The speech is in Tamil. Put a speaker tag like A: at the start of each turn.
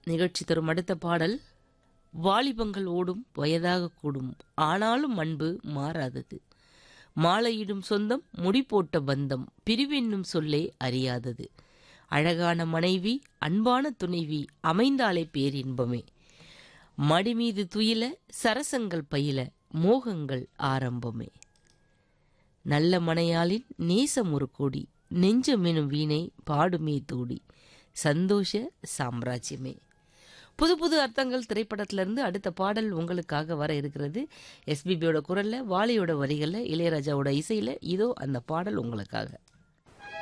A: நிகழ்ச்சி தரும் அடுத்த பாடல் வாலிபங்கள் ஓடும் வயதாக கூடும் ஆனாலும் அன்பு மாறாதது மாலையிடும் சொந்தம் முடி போட்ட பந்தம் பிரிவென்னும் சொல்லே அறியாதது அழகான மனைவி அன்பான துணைவி அமைந்தாலே பேரின்பமே மடி மீது துயில சரசங்கள் பயில மோகங்கள் ஆரம்பமே நல்ல மனையாளின் நேசம் ஒரு கோடி நெஞ்சமெனும் வீணை பாடுமே தூடி சந்தோஷ சாம்ராஜ்யமே புது புது அர்த்தங்கள் திரைப்படத்திலிருந்து அடுத்த பாடல் உங்களுக்காக வர இருக்கிறது எஸ்பிபியோட குரல்ல வாலியோட வரிகளில் இளையராஜாவோட இசையில இதோ அந்த பாடல் உங்களுக்காக